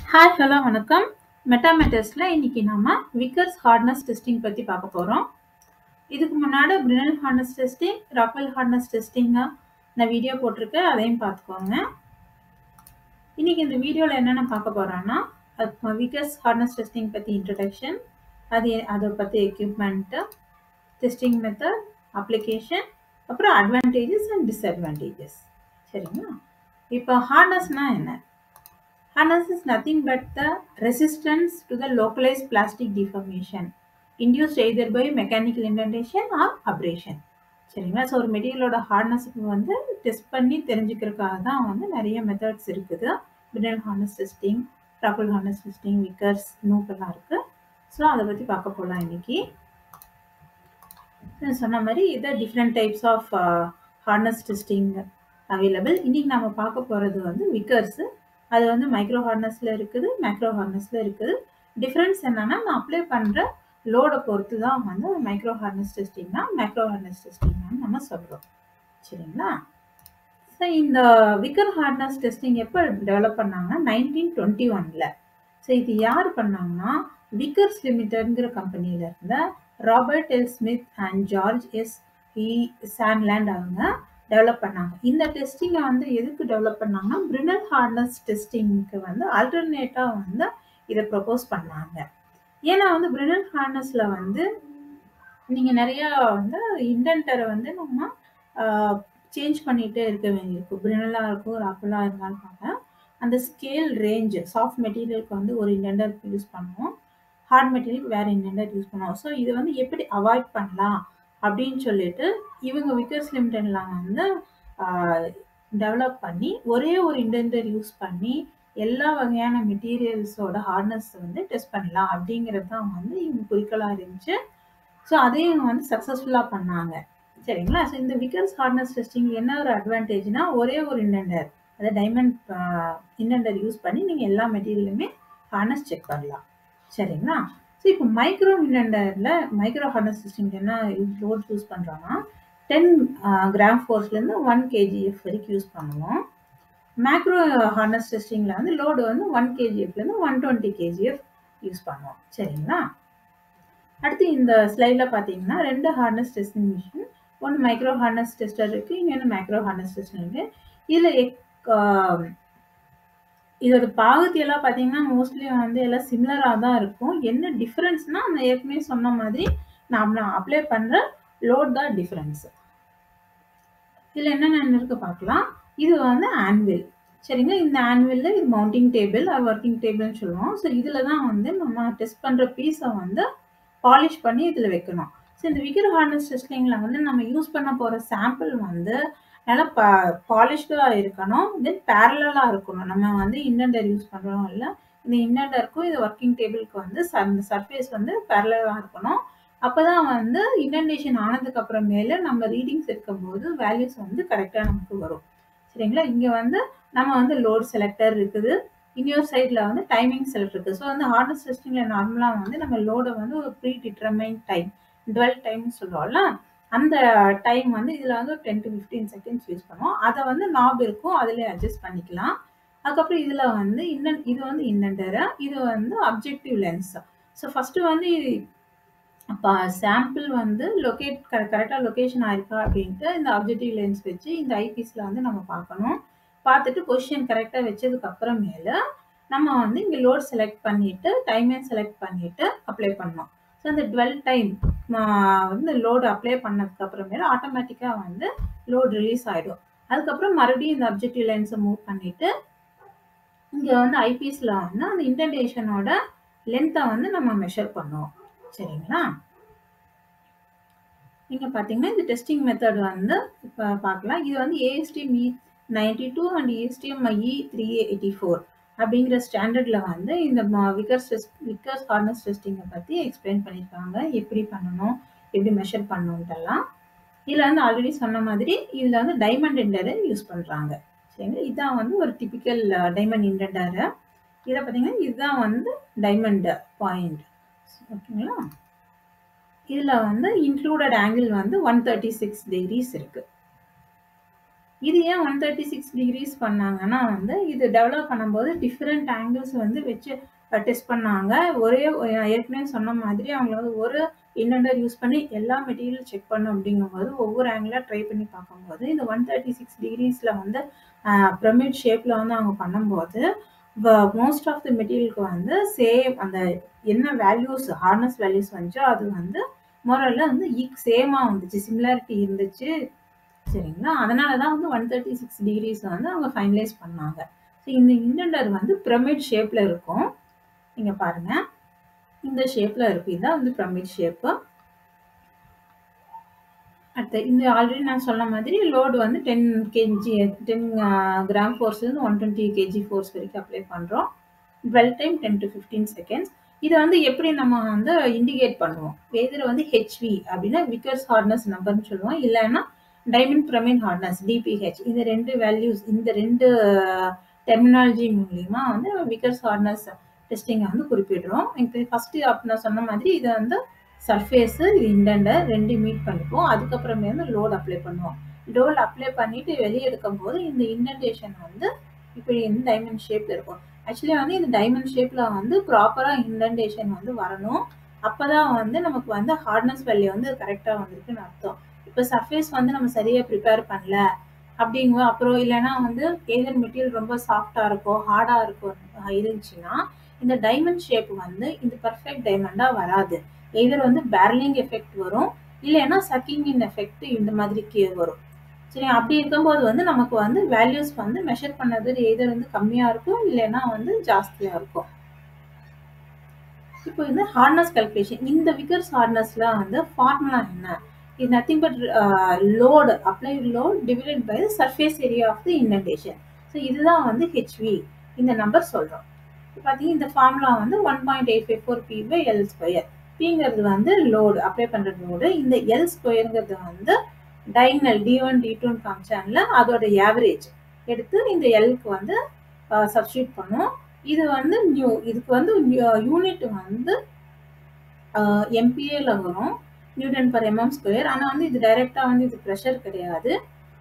Hi hello வணக்கம் மெட்டாமெட்டர்ஸில் இன்னைக்கு நம்ம விக்கர்ஸ் ஹார்ட்னஸ் டெஸ்டிங் பற்றி பார்க்க போகிறோம் இதுக்கு முன்னாடி Brinell hardness testing Rockwell hardness டெஸ்டிங்காக நான் வீடியோ போட்டிருக்கேன் அதையும் பார்த்துக்கோங்க இன்னைக்கு இந்த வீடியோவில் என்னென்ன பார்க்க போகிறோன்னா விக்கர்ஸ் ஹார்ட்னஸ் டெஸ்டிங் பற்றி இன்ட்ரடக்ஷன் அது அதை பற்றி எக்யூப்மெண்ட்டு டெஸ்டிங் மெத்தட் அப்ளிகேஷன் அப்புறம் அட்வான்டேஜஸ் அண்ட் டிஸ்அட்வான்டேஜஸ் சரிங்களா இப்போ ஹார்ட்னஸ்னால் என்ன Harness is nothing but the resistance to the localized plastic deformation induced either by mechanical indentation or abrasion. சரிங்களா ஸோ ஒரு மெட்டீரியலோட ஹார்ட்னஸுக்கு வந்து டெஸ்ட் பண்ணி தெரிஞ்சுக்கிறதுக்காக தான் வந்து நிறைய மெத்தட்ஸ் இருக்குது Brinell hardness testing Rockwell hardness testing Vickers நூக்கெல்லாம் இருக்குது ஸோ அதை பற்றி பார்க்க போகலாம் இன்னைக்கு சொன்ன மாதிரி இதை different types of hardness testing available இன்றைக்கி நம்ம பார்க்க போகிறது வந்து விக்கர்ஸு அது வந்து மைக்ரோ ஹார்னஸில் இருக்குது மேக்ரோ ஹார்னஸில் இருக்குது டிஃப்ரென்ஸ் என்னென்னா நான் அப்ளை பண்ணுற லோடை பொறுத்து தான் வந்து மைக்ரோ ஹார்னஸ் டெஸ்டிங்னா மேக்ரோ ஹார்னஸ் டெஸ்டிங்னு நம்ம சொல்கிறோம் சரிங்களா ஸோ இந்த விக்கர் ஹார்ட்னஸ் டெஸ்டிங் எப்போ டெவலப் பண்ணாங்கன்னா நைன்டீன் டுவெண்ட்டி ஒனில் ஸோ இது யார் பண்ணாங்கன்னா விக்கர்ஸ் லிமிட்டட்ங்கிற கம்பெனியில் இருந்த Robert L Smith and George S E Sandland அவங்க டெவலப் பண்ணாங்க இந்த டெஸ்டிங்கை வந்து எதுக்கு டெவலப் பண்ணாங்கன்னா பிரினல் ஹார்ட்னஸ் டெஸ்டிங்க்கு வந்து ஆல்டர்னேட்டாக வந்து இதை ப்ரப்போஸ் பண்ணாங்க ஏன்னா வந்து பிரினல் ஹார்ட்னஸில் வந்து நீங்கள் நிறையா வந்து இன்டென்டரை வந்து நம்ம சேஞ்ச் பண்ணிகிட்டே இருக்க வேண்டியிருக்கும் பிரினலாக இருக்கும் ராக்குலாக இருந்தாலும் பார்க்க அந்த ஸ்கேல் ரேஞ்ச் சாஃப்ட் மெட்டீரியலுக்கு வந்து ஒரு இன்டென்டர் யூஸ் பண்ணுவோம் ஹார்ட் மெட்டீரியல் வேறு இன்டென்டர் யூஸ் பண்ணுவோம் ஸோ இதை வந்து எப்படி அவாய்ட் பண்ணலாம் அப்படின்னு சொல்லிட்டு இவங்க விக்கர்ஸ் லிமிடெட்ல வந்து டெவலப் பண்ணி ஒரே ஒரு இன்டென்டர் யூஸ் பண்ணி எல்லா வகையான மெட்டீரியல்ஸோட ஹார்ட்னஸ் வந்து டெஸ்ட் பண்ணலாம் அப்படிங்கிறது தான் வந்து இவங்க குறிக்கோளாக இருந்துச்சு ஸோ அதையும் வந்து சக்ஸஸ்ஃபுல்லாக பண்ணாங்க சரிங்களா ஸோ இந்த விக்கர்ஸ் ஹார்ட்னஸ் டெஸ்டிங் என்ன ஒரு அட்வான்டேஜ்னா ஒரே ஒரு இன்டென்டர் அதை டைமண்ட் இன்டென்டர் யூஸ் பண்ணி நீங்கள் எல்லா மெட்டீரியலுமே ஹார்னஸ் செக் பண்ணலாம் சரிங்களா ஸோ இப்போ மைக்ரோ இன்டெண்டரில் மைக்ரோ ஹார்னஸ் சிஸ்டம் என்ன லோட் யூஸ் பண்ணுறோன்னா டென் கிராம் ஃபோர்ஸ்லேருந்து ஒன் கேஜிஎஃப் வரைக்கும் யூஸ் பண்ணுவோம் மேக்ரோ ஹார்னஸ் டெஸ்டிங்கில் வந்து லோடு வந்து ஒன் கேஜிஎஃப்லேருந்து ஒன் டுவெண்ட்டி கேஜிஎஃப் யூஸ் பண்ணுவோம் சரிங்களா அடுத்து இந்த ஸ்லைடில் பார்த்தீங்கன்னா ரெண்டு ஹார்னஸ் டெஸ்டிங் மிஷின் ஒன்று மைக்ரோ ஹார்னஸ் டெஸ்டர் இருக்குது இன்னொன்று மேக்ரோ ஹார்னஸ் டெஸ்டர் இருக்குது இதில் எக் இதோட பாகத்தியெல்லாம் பார்த்தீங்கன்னா மோஸ்ட்லி வந்து எல்லாம் சிமிலராக தான் இருக்கும் என்ன டிஃப்ரென்ஸ்னால் நான் ஏற்கனவே சொன்ன மாதிரி நாம் நான் அப்ளை பண்ணுற லோட் தான் டிஃப்ரென்ஸ் இதில் என்னென்ன இருக்கு பார்க்கலாம் இது வந்து ஆன்வில் சரிங்க இந்த ஆன்வில்ல இது மவுண்டிங் டேபிள் அது ஒர்க்கிங் டேபிள்னு சொல்லுவோம் ஸோ இதில் தான் வந்து நம்ம டெஸ்ட் பண்ணுற பீஸை வந்து பாலிஷ் பண்ணி இதில் வைக்கணும் ஸோ இந்த விக்கர் ஹார்னஸ் டெஸ்டிங்கில் வந்து நம்ம யூஸ் பண்ண போகிற சாம்பிள் வந்து நல்லா பா பாலிஷ்டாக இருக்கணும் தென் பேரலாக இருக்கணும் நம்ம வந்து இன்டென்டர் யூஸ் பண்ணுறோம் இல்லை இந்த இன்டென்டருக்கும் இது ஒர்க்கிங் டேபிளுக்கு வந்து அந்த சர்ஃபேஸ் வந்து பேரலாக இருக்கணும் அப்போ தான் வந்து இன்டென்டேஷன் ஆனதுக்கு அப்புறமேல நம்ம ரீடிங்ஸ் இருக்கும்போது வேல்யூஸ் வந்து கரெக்டாக நமக்கு வரும் சரிங்களா இங்கே வந்து நம்ம வந்து லோட் செலக்டர் இருக்குது இன்னொரு சைடில் வந்து டைமிங் செலக்ட் இருக்குது ஸோ வந்து ஹார்னஸ் டெஸ்டிங்கில் நார்மலாக வந்து நம்ம லோடை வந்து ஒரு ப்ரீ டிட்டர்மைன் டைம் டுவெல் டைம்னு சொல்லுவோம்ல அந்த டைம் வந்து இதில் வந்து ஒரு ten to fifteen seconds use பண்ணுவோம் அதை வந்து நாப் இருக்கும் அதிலே அட்ஜஸ்ட் பண்ணிக்கலாம் அதுக்கப்புறம் இதில் வந்து இன்னன் இது வந்து இன்னண்டரு இது வந்து அப்ஜெக்டிவ் லென்ஸ் ஸோ ஃபஸ்ட்டு வந்து அப்போ சாம்பிள் வந்து லொக்கேட் கர கரெக்டாக லொக்கேஷன் ஆயிருக்கா அப்படின்ட்டு இந்த அப்ஜெக்டிவ் லென்ஸ் வச்சு இந்த ஐபீஸில் வந்து நம்ம பார்க்கணும் பார்த்துட்டு பொசிஷன் கரெக்டாக வச்சதுக்கு அப்புறமேல நம்ம வந்து இங்கே லோட் செலக்ட் பண்ணிவிட்டு டைமே செலக்ட் பண்ணிவிட்டு அப்ளை பண்ணோம் ஸோ அந்த டுவெல் டைம் வந்து லோடு அப்ளை பண்ணதுக்கு அப்புறமேல ஆட்டோமேட்டிக்காக வந்து லோட் ரிலீஸ் ஆகிடும் அதுக்கப்புறம் மறுபடியும் இந்த அப்ஜெக்டிவ் லென்ஸை மூவ் பண்ணிவிட்டு இங்கே வந்து ஐபிஎஸில் வந்து அந்த இன்டர்டேஷனோட லென்த்தை வந்து நம்ம மெஷர் பண்ணுவோம் சரிங்களா இங்கே பார்த்தீங்கன்னா இந்த டெஸ்டிங் மெத்தட் வந்து இப்போ பார்க்கலாம் இது வந்து ASTM E ninety two and ASTM E three eighty four அப்படிங்கிற ஸ்டாண்டர்டில் வந்து இந்த விக்கர்ஸ் டெஸ்ட் விக்கர்ஸ் ஹார்னஸ் டெஸ்டிங்கை பற்றி எக்ஸ்பிளைன் பண்ணியிருக்காங்க எப்படி பண்ணணும் எப்படி மெஷர் பண்ணணுன்ட்டெல்லாம் இதில் வந்து ஆல்ரெடி சொன்ன மாதிரி இதில் வந்து டைமண்ட் இண்டரை யூஸ் பண்ணுறாங்க சரிங்களா இதுதான் வந்து ஒரு டிப்பிக்கல் டைமண்ட் இண்டரு இதில் பார்த்தீங்கன்னா இதுதான் வந்து டைமண்ட் பாயிண்ட் ஓகேங்களா இதில் வந்து இன்க்ளூடட் ஆங்கிள் வந்து ஒன் தேர்ட்டி சிக்ஸ் டிகிரிஸ் இருக்குது இது ஏன் ஒன் தேர்ட்டி சிக்ஸ் டிகிரிஸ் பண்ணாங்கன்னா வந்து இது டெவலப் பண்ணும்போது டிஃப்ரெண்ட் ஆங்கிள்ஸ் வந்து வச்சு டெஸ்ட் பண்ணாங்க ஒரே ஏற்கனவே சொன்ன மாதிரி அவங்க வந்து ஒரு இன்டெண்டர் யூஸ் பண்ணி எல்லா மெட்டீரியல் செக் பண்ணும் அப்படிங்கும்போது ஒவ்வொரு ஆங்கிளாக ட்ரை பண்ணி பார்க்கும்போது இந்த ஒன் தேர்ட்டி சிக்ஸ் டிகிரிஸில் வந்து பிரமிட் ஷேப்பில் வந்து அவங்க பண்ணும்போது மோஸ்ட் ஆஃப் த மெட்டீரியலுக்கு வந்து சேம் அந்த என்ன வேல்யூஸ் ஹார்னஸ் வேல்யூஸ் வந்துச்சோ அது வந்து மொரல்ல வந்து ஈக் சேமாக வந்துச்சு சிமிலாரிட்டி இருந்துச்சு சரிங்களா அதனால தான் வந்து ஒன் தேர்ட்டி சிக்ஸ் டிகிரிஸ் வந்து அவங்க ஃபைனலைஸ் பண்ணாங்க ஸோ இந்த இன்டெண்டர் வந்து பிரமிட் ஷேப்பில் இருக்கும் நீங்கள் பாருங்கள் இந்த ஷேப்பில் இருக்குது இதுதான் வந்து பிரமிட் ஷேப்பு அடுத்து இந்த ஆல்ரெடி நான் சொன்ன மாதிரி லோடு வந்து டென் கேஜி டென் கிராம் ஃபோர்ஸ்லேருந்து ஒன் டுவெண்ட்டி கேஜி ஃபோர்ஸ் வரைக்கும் அப்ளை பண்ணுறோம் dwell time ten to fifteen seconds இதை வந்து எப்படி நம்ம வந்து இண்டிகேட் பண்ணுவோம் இதில் வந்து ஹெச்வி அப்படின்னா விக்கர்ஸ் ஹார்னஸ் நம்பர்னு சொல்லுவோம் இல்லைன்னா டைமண்ட் பிரமின் ஹார்னஸ் டிபிஹெச் இந்த ரெண்டு வேல்யூஸ் இந்த ரெண்டு டெர்மினாலஜி மூலியமா வந்து விக்கர்ஸ் ஹார்னஸ் டெஸ்டிங்கை வந்து குறிப்பிடுறோம் இப்போ ஃபஸ்ட்டு அப்போ நான் சொன்ன மாதிரி இதை வந்து சர்ஃபேஸு இது இண்டண்டர் ரெண்டு மீட் பண்ணிப்போம் அதுக்கப்புறமே வந்து லோட் அப்ளை பண்ணுவோம் லோட் அப்ளை பண்ணிட்டு வெளியே எடுக்கும் போது இந்த இண்டன்டேஷன் வந்து இப்படி இந்த டைமண்ட் ஷேப்பில் இருக்கும் ஆக்சுவலி வந்து இந்த டைமண்ட் ஷேப்பில் வந்து ப்ராப்பராக இண்டன்டேஷன் வந்து வரணும் அப்போ தான் வந்து நமக்கு வந்து ஹார்ட்னஸ் வேல்யூ வந்து கரெக்டாக வந்திருக்குன்னு அர்த்தம் இப்போ சர்ஃபேஸ் வந்து நம்ம சரியாக ப்ரிப்பேர் பண்ணல அப்படிங்க அப்புறம் இல்லைன்னா வந்து ஏதர் மெட்டீரியல் ரொம்ப சாஃப்டாக இருக்கும் ஹார்டாக இருக்கும் இருந்துச்சுன்னா இந்த டைமண்ட் ஷேப் வந்து இந்த பர்ஃபெக்ட் டைமண்டாக வராது எதர் வந்து பேரலிங் எஃபெக்ட் வரும் இல்லைன்னா சக்கிங் இன் எஃபெக்ட் இந்த மாதிரி வரும் சரி அப்படி இருக்கும்போது வந்து நமக்கு வந்து வேல்யூஸ் வந்து மெஷர் பண்ணது எதர் வந்து கம்மியாக இருக்கும் இல்லைன்னா வந்து ஜாஸ்தியாக இருக்கும் இப்போ வந்து ஹார்னஸ் கல்குலேஷன் இந்த விக்கர்ஸ் ஹார்னஸில் வந்து ஃபார்முலா என்ன இது nothing but load apply load divided by surface area of the indentation so இதுதான் வந்து ஹெச்வி இந்த நம்பர் சொல்கிறோம் பார்த்தீங்கன்னா இந்த ஃபார்முலா வந்து one point eight five four P by L square பிங்கிறது வந்து லோடு அப்ளை பண்ணுற லோடு இந்த எல் ஸ்கொயருங்கிறது வந்து டைனல் டி ஒன் டி டூன்னு காமிச்சாங்கல அதோட ஆவரேஜ் எடுத்து இந்த எல்க்கு வந்து சப்ஸ்டியூட் பண்ணும் இது வந்து நியூ இதுக்கு வந்து யூனிட் வந்து எம்பிஏல வரும் நியூட்டன் பர் எம்எம் ஸ்கொயர் ஆனால் வந்து இது டைரெக்டாக வந்து இது ப்ரெஷர் கிடையாது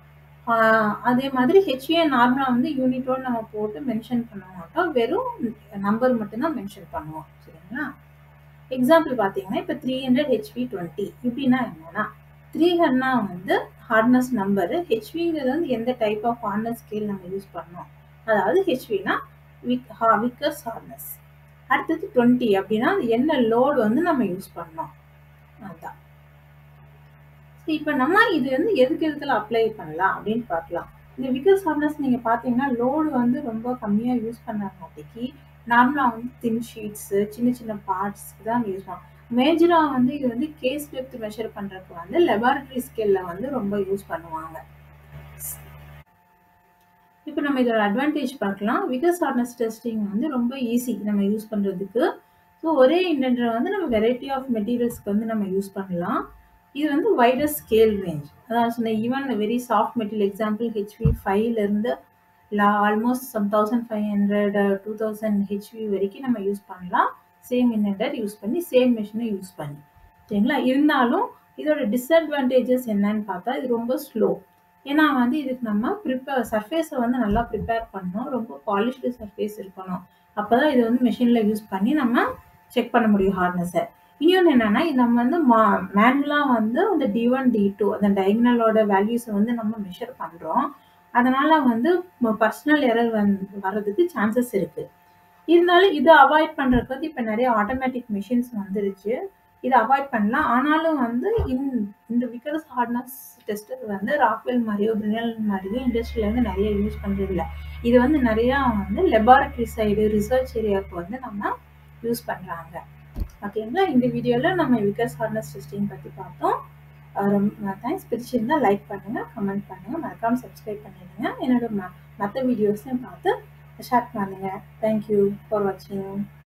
அதே மாதிரி ஹெச்ஏ நார்மலாக வந்து யூனிட்டோடு நம்ம போட்டு மென்ஷன் பண்ண மாட்டோம் வெறும் நம்பர் மட்டும்தான் மென்ஷன் பண்ணுவோம் சரிங்களா எக்ஸாம்பிள் பார்த்தீங்கன்னா இப்போ த்ரீ ஹண்ட்ரட் ஹெச்பி டுவெண்ட்டி இப்படின்னா என்னன்னா த்ரீ ஹண்ட்னா வந்து ஹார்ட்னஸ் நம்பரு ஹெச்பிங்கிறது வந்து எந்த டைப் ஆஃப் ஹார்ட்னஸ் ஸ்கேல் நம்ம யூஸ் பண்ணோம் அதாவது ஹெச்பினா விக் ஹா விக்கர்ஸ் ஹார்ட்னஸ் அடுத்தது டுவெண்ட்டி அப்படின்னா என்ன லோடு வந்து நம்ம யூஸ் பண்ணோம் அதுதான் இப்போ நம்ம இது வந்து எதுக்கு எதுக்கெல்லாம் அப்ளை பண்ணலாம் அப்படின்னு பார்க்கலாம் இந்த விக்கர்ஸ் ஹார்னஸ் நீங்கள் பார்த்தீங்கன்னா லோடு வந்து ரொம்ப கம்மியாக யூஸ் பண்ணாங்காட்டிக்கு நார்மலாக வந்து தின் ஷீட்ஸு சின்ன சின்ன பார்ட்ஸ்க்கு தான் யூஸ் பண்ணுவோம் மேஜராக வந்து இது வந்து கேஸ் டெப்த் மெஷர் பண்ணுறதுக்கு வந்து லெபார்டரி ஸ்கேலில் வந்து ரொம்ப யூஸ் பண்ணுவாங்க இப்போ நம்ம இதோட அட்வான்டேஜ் பார்க்கலாம் விகஸ் ஹார்னஸ் டெஸ்டிங் வந்து ரொம்ப ஈஸி நம்ம யூஸ் பண்ணுறதுக்கு ஸோ ஒரே இன்டென்டரை வந்து நம்ம வெரைட்டி ஆஃப் மெட்டீரியல்ஸ்க்கு வந்து நம்ம யூஸ் பண்ணலாம் இது வந்து வைடர் ஸ்கேல் ரேஞ்ச் அதான் சொன்ன even very soft material example HV ஃபைவ்லேருந்து லா almost some thousand five hundred two thousand HV வரைக்கும் நம்ம யூஸ் பண்ணலாம் சேம் இன்டெண்டர் யூஸ் பண்ணி சேம் மிஷினை யூஸ் பண்ணி சரிங்களா இருந்தாலும் இதோட டிஸ்அட்வான்டேஜஸ் என்னன்னு பார்த்தா இது ரொம்ப ஸ்லோ ஏன்னா வந்து இதுக்கு நம்ம ப்ரிப்பேர் சர்ஃபேஸை வந்து நல்லா ப்ரிப்பேர் பண்ணணும் ரொம்ப பாலிஷ்டு சர்ஃபேஸ் இருக்கணும் அப்போ தான் இது வந்து மிஷினில் யூஸ் பண்ணி நம்ம செக் பண்ண முடியும் ஹார்னஸை இன்னொன்று என்னென்னா இது நம்ம வந்து மா மேனுவலாக வந்து இந்த டி ஒன் டி டூ அந்த டைக்னலோட வேல்யூஸை வந்து நம்ம மெஷர் பண்ணுறோம் அதனால் வந்து பர்சனல் எரர் வந் வர்றதுக்கு சான்சஸ் இருக்குது இருந்தாலும் இதை அவாய்ட் பண்ணுறதுக்கு வந்து இப்போ நிறைய ஆட்டோமேட்டிக் மிஷின்ஸ் வந்துருச்சு இதை அவாய்ட் பண்ணலாம் ஆனாலும் வந்து இந் இந்த விக்கர்ஸ் ஹார்ட்னஸ் டெஸ்டர் வந்து ராக்வெல் மாதிரியோ பிரினல் மாதிரியோ இண்டஸ்ட்ரியில் வந்து நிறைய யூஸ் பண்ணுறது இல்லை இது வந்து நிறையா வந்து லெபார்டரி சைடு ரிசர்ச் ஏரியாவுக்கு வந்து நம்ம யூஸ் பண்ணுறாங்க ஓகேங்களா இந்த வீடியோவில் நம்ம விக்கர்ஸ் ஹார்னஸ் டெஸ்டிங் பற்றி பார்த்தோம் ரொம்ப தேங்க்ஸ் பிடிச்சிருந்தா லைக் பண்ணுங்கள் கமெண்ட் பண்ணுங்கள் மறக்காமல் சப்ஸ்கிரைப் பண்ணிடுங்க என்னோட ம மற்ற வீடியோஸையும் பார்த்து ஷேர் பண்ணுங்கள் தேங்க்யூ ஃபார் வாட்சிங்